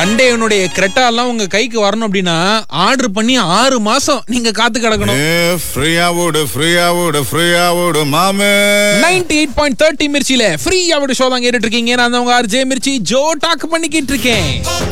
ஹண்டேனுடைய Creta எல்லாம் உங்க கைக்கு வரணும் அப்படின்னா ஆர்டர் பண்ணி ஆறு மாசம் நீங்க காத்து கிடக்கணும் ஃப்ரீயா விடு ஃப்ரீயா விடு ஃப்ரீயா விடு மாமே நைன்டி எயிட் பாயிண்ட் தேர்ட்டி மிர்ச்சியில ஃப்ரீயா விட ஷோ தான் கேட்டுட்டு இருக்கீங்க நான் தான் உங்க ஆர்ஜே மிர்ச்சி ஜோ டாக் பண்ணிக்கிட்டு இருக்கேன்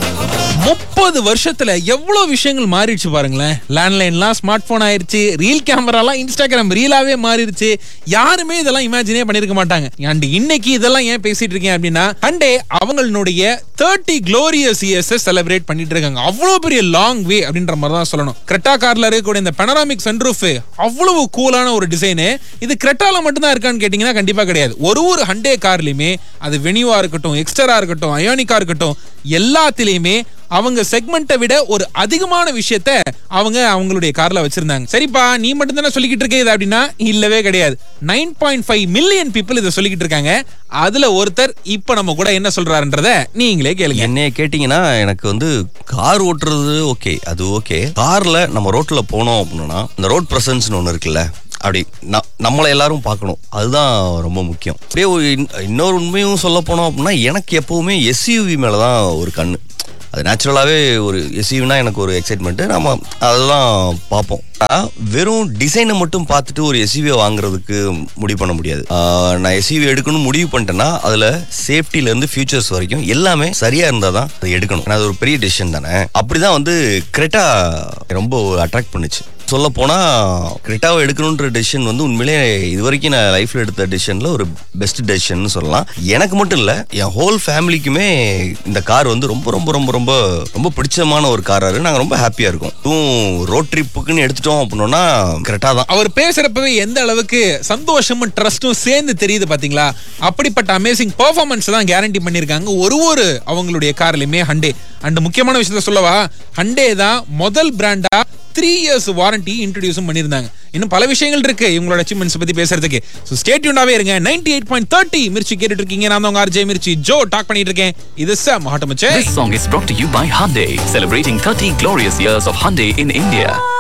முப்பது வருஷத்துல எவ்வளவு விஷயங்கள் மாறிடுச்சு பாருங்களேன் லேண்ட்லைன்லாம் ஸ்மார்ட் போன் ஆயிருச்சு ரீல் கேமராலாம் இன்ஸ்டாகிராம் ரீலாவே மாறிடுச்சு யாருமே இதெல்லாம் இமேஜினே பண்ணிருக்க மாட்டாங்க அண்ட் இன்னைக்கு இதெல்லாம் ஏன் பேசிட்டு இருக்கேன் அப்படின்னா ஹண்டே அவங்களுடைய தேர்ட்டி க்ளோரியஸ் இயர்ஸ் செலிப்ரேட் பண்ணிட்டு இருக்காங்க அவ்வளவு பெரிய லாங் வே அப்படின்ற மாதிரி தான் சொல்லணும் கிரெட்டா கார்ல இருக்கக்கூடிய இந்த பெனராமிக் சன்ரூஃப் அவ்வளவு கூலான ஒரு டிசைனு இது கிரெட்டால மட்டும்தான் இருக்கான்னு கேட்டீங்கன்னா கண்டிப்பா கிடையாது ஒரு ஒரு ஹண்டே கார்லயுமே அது வெனியூவா இருக்கட்டும் எக்ஸ்டரா இருக்கட்டும் அயோனிக்கா இருக்கட்டும் எல்லாத்திலயுமே அவங்க செக்மெண்ட்டை விட ஒரு அதிகமான விஷயத்த அவங்க அவங்களுடைய கார்ல வச்சிருந்தாங்க சரிப்பா நீ மட்டும் தானே சொல்லிக்கிட்டு இருக்க இது அப்படின்னா இல்லவே கிடையாது nine point five million people இதை சொல்லிக்கிட்டு இருக்காங்க அதுல ஒருத்தர் இப்ப நம்ம கூட என்ன சொல்றாருன்றத நீங்களே கேளுங்க என்னைய கேட்டிங்கன்னா எனக்கு வந்து கார் ஓட்டுறது ஓகே அது ஓகே கார்ல நம்ம ரோட்ல போனோம் அப்படின்னா இந்த ரோட் ப்ரெசன்ஸ்னு ஒன்று இருக்குல்ல அப்படி ந- நம்மளை எல்லாரும் பார்க்கணும் அதுதான் ரொம்ப முக்கியம் அப்படியே ஒரு இன்- இன்னொரு உண்மையும் சொல்ல போனோம் அப்படின்னா எனக்கு எப்பவுமே எஸ்யூவி மேல தான் ஒரு கண்ணு அது நேச்சுரலாகவே ஒரு எஸ்யூவினா எனக்கு ஒரு எக்ஸைட்மெண்ட்டு நம்ம அதெல்லாம் பார்ப்போம் ஆனா, வெறும் டிசைனை மட்டும் பார்த்துட்டு ஒரு எஸ்யூவியை வாங்குறதுக்கு முடிவு பண்ண முடியாது ஆஹ், நான் எஸ்யூவி எடுக்கணும்னு முடிவு பண்ணிட்டேன்னா அதில் சேஃப்டிலேருந்து ஃபியூச்சர்ஸ் வரைக்கும் எல்லாமே சரியாக இருந்தால் தான் அதை எடுக்கணும் ஏன்னா அது ஒரு பெரிய டெசிஷன் தானே அப்படிதான் வந்து கிரெட்டா ரொம்ப அட்ராக்ட் பண்ணுச்சு சொல்ல போனா கிரெட்டாவை எடுக்கணுன்ற டெசிஷன் வந்து உண்மையிலே இது வரைக்கும் நான் லைஃப்ல எடுத்த டெசிஷன்ல ஒரு பெஸ்ட் டெசிஷன் சொல்லலாம் எனக்கு மட்டும் இல்ல என் ஹோல் ஃபேமிலிக்குமே இந்த கார் வந்து ரொம்ப ரொம்ப ரொம்ப ரொம்ப ரொம்ப பிடிச்சமான ஒரு காராரு நாங்க ரொம்ப ஹாப்பியா இருக்கோம் இதுவும் ரோட் ட்ரிப்புக்குன்னு எடுத்துட்டோம் அப்படின்னா கிரெட்டா தான் அவர் பேசுறப்பவே எந்த அளவுக்கு சந்தோஷமும் ட்ரஸ்டும் சேர்ந்து தெரியுது பாத்தீங்களா அப்படிப்பட்ட அமேசிங் பெர்ஃபார்மன்ஸ் தான் கேரண்டி பண்ணிருக்காங்க ஒரு ஒரு அவங்களுடைய கார்லயுமே ஹண்டே அண்ட் முக்கியமான விஷயத்த சொல்லவா ஹண்டே தான் முதல் பிராண்டா த்ரீ இயர்ஸ் வாரண்டி இன்ட்ரடியூஸும் பண்ணியிருந்தாங்க இன்னும் பல விஷயங்கள் இருக்கு இவங்களோட அச்சீவ்மெண்ட்ஸ் பத்தி பேசுறதுக்கு ஸோ ஸ்டேட்யூண்டாவே இருங்க ninety eight point thirty Mirchi கேட்டுட்டு இருக்கீங்க நான் தான் உங்க ஆர்ஜே மிர்ச்சி ஜோ டாக் பண்ணிட்டு இருக்கேன் இது சார் மாட்டமச்சே This song is brought to you by Hyundai, celebrating 30 glorious years of Hyundai in India.